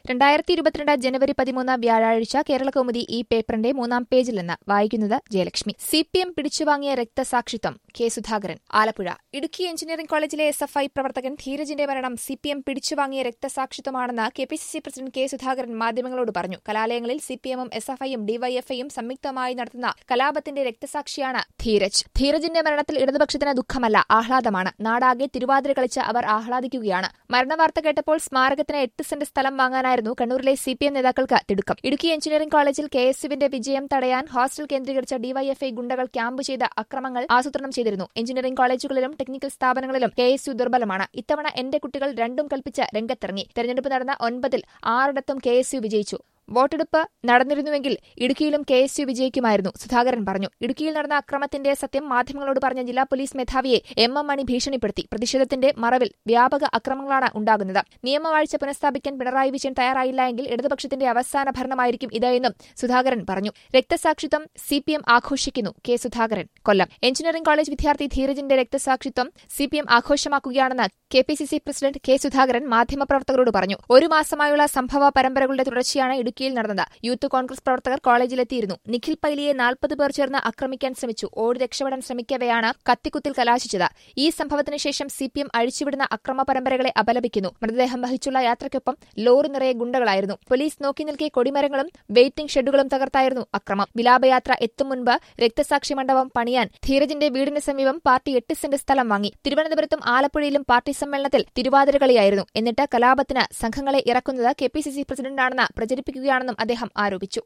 രണ്ടായിരത്തി ഇരുപത്തിരണ്ട് ജനുവരി പതിമൂന്ന് വ്യാഴാഴ്ച കേരളകൗമുദി ഈ പേപ്പറിന്റെ മൂന്നാം പേജിൽ നിന്ന് വായിക്കുന്നത് ജയലക്ഷ്മി സി പി എം പിടിച്ചുവാങ്ങിയ രക്തസാക്ഷിത്വം കെ സുധാകരൻ ആലപ്പുഴ ഇടുക്കി എഞ്ചിനീയറിംഗ് കോളേജിലെ എസ് എഫ് ഐ പ്രവർത്തകൻ ധീരജിന്റെ മരണം സി പി എം പിടിച്ചുവാങ്ങിയ രക്തസാക്ഷിത്വമാണെന്ന് K P C C president K Sudhakaran മാധ്യമങ്ങളോട് പറഞ്ഞു കലാലയങ്ങളിൽ സി പി എമ്മും എസ് എഫ് ഐയും ഡിവൈഎഫ്ഐയും സംയുക്തമായി നടത്തുന്ന കലാപത്തിന്റെ രക്തസാക്ഷിയാണ് ധീരജ് ധീരജിന്റെ മരണത്തിൽ ഇടതുപക്ഷത്തിന് ദുഃഖമല്ല ആഹ്ലാദമാണ് നാടാകെ തിരുവാതിര കളിച്ച് അവർ ആഹ്ലാദിക്കുകയാണ് മരണവാർത്ത കേട്ടപ്പോൾ സ്മാരകത്തിന് എട്ട് സെന്റ് സ്ഥലം വാങ്ങാനായിരുന്നു കണ്ണൂരിലെ സി പി എം നേതാക്കൾക്ക് തിടുക്കം ഇടുക്കി എഞ്ചിനീയറിംഗ് കോളേജിൽ കെ എസ് യുവിന്റെ വിജയം തടയാൻ ഹോസ്റ്റൽ കേന്ദ്രീകരിച്ച ഡിവൈഎഫ്ഐ ഗുണ്ടകൾ ക്യാമ്പ് ചെയ്ത് അക്രമങ്ങൾ ആസൂത്രണം ചെയ്തിരുന്നു എഞ്ചിനീയറിംഗ് കോളേജുകളിലും ടെക്നിക്കൽ സ്ഥാപനങ്ങളിലും കെ എസ് യു ദുർബലമാണ് ഇത്തവണ എന്റെ കുട്ടികൾ രണ്ടും കൽപ്പിച്ച് രംഗത്തിറങ്ങി തെരഞ്ഞെടുപ്പ് നടന്ന ഒൻപതിൽ ആറിടത്തും കെ എസ് യു വിജയിച്ചു വോട്ടെടുപ്പ് നടന്നിരുന്നുവെങ്കിൽ ഇടുക്കിയിലും കെ എസ് യു വിജയിക്കുമായിരുന്നു സുധാകരൻ പറഞ്ഞു ഇടുക്കിയിൽ നടന്ന അക്രമത്തിന്റെ സത്യം മാധ്യമങ്ങളോട് പറഞ്ഞ ജില്ലാ പോലീസ് മേധാവിയെ എം എം മണി ഭീഷണിപ്പെടുത്തി പ്രതിഷേധത്തിന്റെ മറവിൽ വ്യാപക അക്രമങ്ങളാണ് ഉണ്ടാകുന്നത് നിയമവാഴ്ച പുനഃസ്ഥാപിക്കാൻ പിണറായി വിജയൻ തയ്യാറായില്ല എങ്കിൽ ഇടതുപക്ഷത്തിന്റെ അവസാന ഭരണമായിരിക്കും ഇത് എന്നും സുധാകരൻ പറഞ്ഞു രക്തസാക്ഷിത്വം സി പി എം ആഘോഷിക്കുന്നു K Sudhakaran Kollam engineering college വിദ്യാർത്ഥി ധീരജിന്റെ രക്തസാക്ഷിത്വം സി പി എം ആഘോഷമാക്കുകയാണെന്ന് K P C C president K Sudhakaran മാധ്യമപ്രവർത്തകരോട് പറഞ്ഞു ഒരു മാസമായുള്ള സംഭവ പരമ്പരകളുടെ തുടർച്ചയാണ് ഇടുക്കി ഇടുക്കിയിൽ നടന്നത് യൂത്ത് കോൺഗ്രസ് പ്രവർത്തകർ കോളേജിലെത്തിയിരുന്നു നിഖിൽ പൈലിയെ നാൽപ്പത് പേർ ചേർന്ന് ആക്രമിക്കാൻ ശ്രമിച്ചു ഓടി രക്ഷപ്പെടാൻ ശ്രമിക്കവെയാണ് കത്തിക്കുത്തിൽ കലാശിച്ചത് ഈ സംഭവത്തിന് ശേഷം സി പി എം അഴിച്ചുവിടുന്ന അക്രമ പരമ്പരകളെ അപലപിക്കുന്നു മൃതദേഹം വഹിച്ചുള്ള യാത്രയ്ക്കൊപ്പം ലോറി നിറയെ ഗുണ്ടകളായിരുന്നു പോലീസ് നോക്കി നിൽക്കെ കൊടിമരങ്ങളും വെയിറ്റിംഗ് ഷെഡുകളും തകർത്തായിരുന്നു അക്രമം വിലാപയാത്ര എത്തും മുൻപ് രക്തസാക്ഷി മണ്ഡപം പണിയാൻ ധീരജിന്റെ വീടിന് സമീപം പാർട്ടി എട്ട് സെന്റ് സ്ഥലം വാങ്ങി തിരുവനന്തപുരത്തും ആലപ്പുഴയിലും പാർട്ടി സമ്മേളനത്തിൽ തിരുവാതിരകളിയായിരുന്നു എന്നിട്ട് കലാപത്തിന് സംഘങ്ങളെ ഇറക്കുന്നത് കെ പി സി സി പ്രസിഡന്റാണെന്ന് പ്രചരിപ്പിക്കുക ചെയ്യുകയാണെന്നും അദ്ദേഹം ആരോപിച്ചു